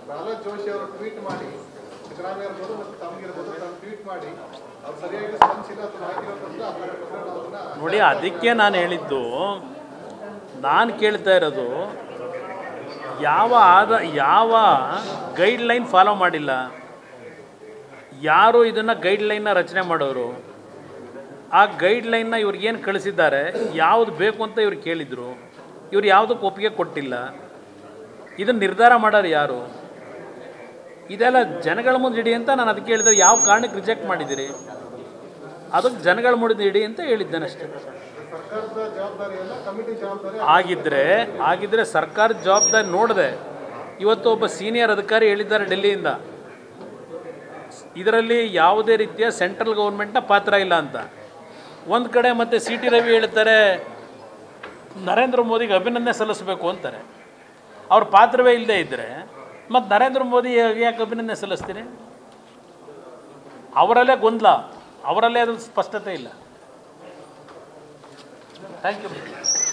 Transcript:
ಪ್ರಹ್ಲಾದ್ ಜೋಶಿ ಅವರು ಟ್ವೀಟ್ ಮಾಡಿ ಸಿದ್ದರಾಮಯ್ಯ ಇರ್ಬೋದು ಮತ್ತು ತಮಗಿರ್ಬೋದು ತಾವು ಟ್ವೀಟ್ ಮಾಡಿ ಅವ್ರು ಸರಿಯಾಗಿ ಸ್ಪಂದಿಸಿಲ್ಲ ಅಥವಾ ಹಾಕಿರೋ ಪತ್ರ ಅದನ್ನ ಕೊಟ್ಟರೆ ನಾವು ಅದನ್ನ ನೋಡಿ ಅದಕ್ಕೆ ನಾನು ಹೇಳಿದ್ದು ನಾನು ಕೇಳ್ತಾ ಇರೋದು ಯಾವ ಆದ ಯಾವ ಗೈಡ್ಲೈನ್ ಫಾಲೋ ಮಾಡಿಲ್ಲ ಯಾರು ಇದನ್ನು ಗೈಡ್ಲೈನ್ನ ರಚನೆ ಮಾಡೋರು ಆ ಗೈಡ್ಲೈನ್ನ ಇವ್ರಿಗೇನು ಕಳಿಸಿದ್ದಾರೆ ಯಾವುದು ಬೇಕು ಅಂತ ಇವ್ರು ಕೇಳಿದರು ಇವ್ರು ಯಾವುದಕ್ಕೆ ಒಪ್ಪಿಗೆ ಕೊಟ್ಟಿಲ್ಲ ಇದನ್ನು ನಿರ್ಧಾರ ಮಾಡೋರು ಯಾರು ಇದೆಲ್ಲ ಜನಗಳ ಮುಂದೆ ಇಡಿ ಅಂತ ನಾನು ಅದಕ್ಕೆ ಹೇಳಿದ್ರೆ ಯಾವ ಕಾರಣಕ್ಕೆ ರಿಜೆಕ್ಟ್ ಮಾಡಿದ್ದೀರಿ ಅದಕ್ಕೆ ಜನಗಳ ಮುಂದೆ ಇಡಿ ಅಂತ ಹೇಳಿದ್ದೇನೆ ಅಷ್ಟೇ ಸರ್ಕಾರದ ಜವಾಬ್ದಾರಿಯಲ್ಲ ಕಮಿಟಿ ಜವಾಬ್ದಾರಿ ಆಗಿದ್ದರೆ ಆಗಿದ್ದರೆ ಸರ್ಕಾರದ ಜವಾಬ್ದಾರಿ ನೋಡಿದೆ ಇವತ್ತು ಒಬ್ಬ ಸೀನಿಯರ್ ಅಧಿಕಾರಿ ಹೇಳಿದ್ದಾರೆ ಡೆಲ್ಲಿಯಿಂದ ಇದರಲ್ಲಿ ಯಾವುದೇ ರೀತಿಯ ಸೆಂಟ್ರಲ್ ಗೌರ್ಮೆಂಟ್ನ ಪಾತ್ರ ಇಲ್ಲ ಅಂತ ಒಂದು ಕಡೆ ಮತ್ತೆ ಸಿ ಟಿ ರವಿ ಹೇಳ್ತಾರೆ ನರೇಂದ್ರ ಮೋದಿಗೆ ಅಭಿನಂದನೆ ಸಲ್ಲಿಸಬೇಕು ಅಂತಾರೆ ಅವ್ರ ಪಾತ್ರವೇ ಇಲ್ಲದೆ ಇದ್ದರೆ ಮತ್ತು ನರೇಂದ್ರ ಮೋದಿ ಯಾಕೆ ಅಭಿನಂದನೆ ಸಲ್ಲಿಸ್ತೀರಿ ಅವರಲ್ಲೇ ಗೊಂದಲ ಅವರಲ್ಲೇ ಅದು ಸ್ಪಷ್ಟತೆ ಇಲ್ಲ ಥ್ಯಾಂಕ್ ಯು